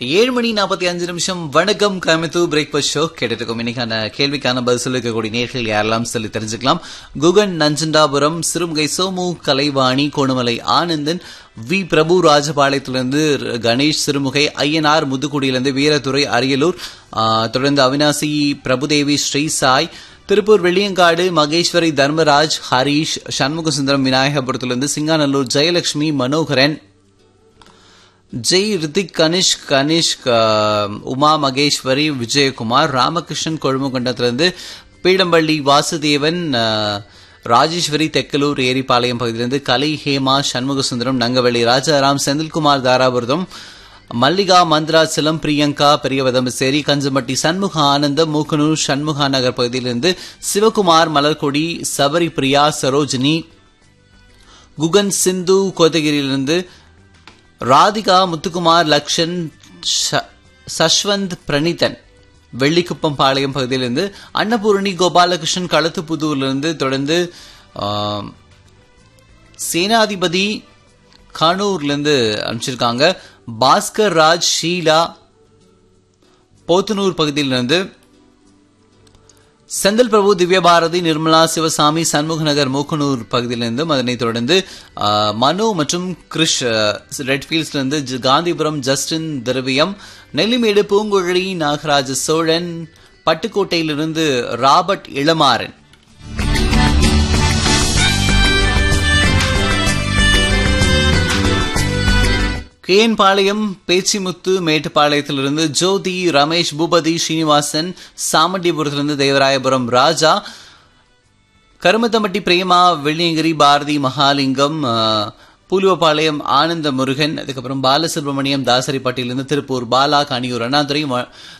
ஏழு மணி நாற்பத்தி அஞ்சு நிமிஷம் வணக்கம் கோயம்புத்தூர் பிரேக்ஃபாஸ்ட் ஷோ கேட்டுட்டு இருக்கோம் இன்னைக்கான கேள்விக்கான பதில் சொல்லிருக்கக்கூடிய நேர்கள் யாரெல்லாம் சொல்லி தெரிஞ்சுக்கலாம் குகன் நஞ்சண்டாபுரம் சிறுமுகை சோமு கலைவாணி கோணமலை ஆனந்தன் வி பிரபு ராஜபாளையத்திலிருந்து கணேஷ் சிறுமுகை ஐயனார் முதுக்குடியிலிருந்து வீரதுரை அரியலூர் ஆ, தொடர்ந்து அவினாசி பிரபுதேவி ஸ்ரீசாய் திருப்பூர் வெள்ளியங்காடு மகேஸ்வரி தர்மராஜ் ஹரீஷ் சண்முகசுந்தரம் விநாயகபுரத்திலிருந்து சிங்காநல்லூர் ஜெயலட்சுமி மனோகரன் ஜெய் ரித்திக் கனிஷ் கனிஷ் க- உமா மகேஸ்வரி விஜயகுமார் ராமகிருஷ்ணன் கொழுமகொண்டத்திலிருந்து பீடம்பள்ளி வாசுதேவன் அஹ், ராஜேஸ்வரி தெக்கலூர் ஏரிப்பாளையம் பகுதியிலிருந்து கலை ஹேமா சண்முகசுந்தரம் நங்கவள்ளி ராஜாராம் செந்தில்குமார் தாராபுரதம் மல்லிகா மந்திராச்சலம் பிரியங்கா பெரியவதம்பசேரி கஞ்சமட்டி சண்முக ஆனந்தம் மூக்கனூர் சண்முகா நகர் பகுதியிலிருந்து சிவகுமார் மலர்கொடி சபரி பிரியா சரோஜினி குகன் சிந்து கோத்தகிரியிலிருந்து ராதிகா முத்துக்குமார் லக்ஷன் ஷ- சஷ்வந்த் பிரணீதன் வெள்ளிக்குப்பம் பாளையம் பகுதியிலிருந்து அன்னபூரணி கோபாலகிருஷ்ணன் களத்துப்புதூர்லேருந்து தொடர்ந்து ஆம், சேனாதிபதி கானூர்லேருந்து அனுப்பிச்சிருக்காங்க பாஸ்கர் ராஜ் ஷீலா போத்தனூர் பகுதியிலிருந்து செந்தில் பிரபு திவ்யபாரதி நிர்மலா சிவசாமி சண்முகநகர் மூக்கனூர் பகுதியிலிருந்தும் அதனைத் தொடர்ந்து ஆ, மனு மற்றும் கிருஷ் ரெட்ஃபீல்ட்ஸ்லேருந்து ஜ- காந்திபுரம் ஜஸ்டின் திரவியம் நெல்லிமேடு பூங்குழலி நாகராஜ சோழன் பட்டுக்கோட்டையிலிருந்து ராபர்ட் இளமாறன் கேஎன் பாளையம் பேச்சிமுத்து மேட்டுப்பாளையத்திலிருந்து ஜோதி ரமேஷ் பூபதி ஸ்ரீனிவாசன் சாமண்டியபுரத்திலிருந்து தேவராயபுரம் ராஜா கருமத்தம்பட்டி பிரேமா வெள்ளியங்கிரி பாரதி மகாலிங்கம் அஹ், பூலுவபாளையம் ஆனந்த முருகன் அதுக்கப்புறம் பாலசுப்ரமணியம் தாசரிப்பட்டியிலிருந்து திருப்பூர் பாலா காணியூர் அண்ணாதுரை ம-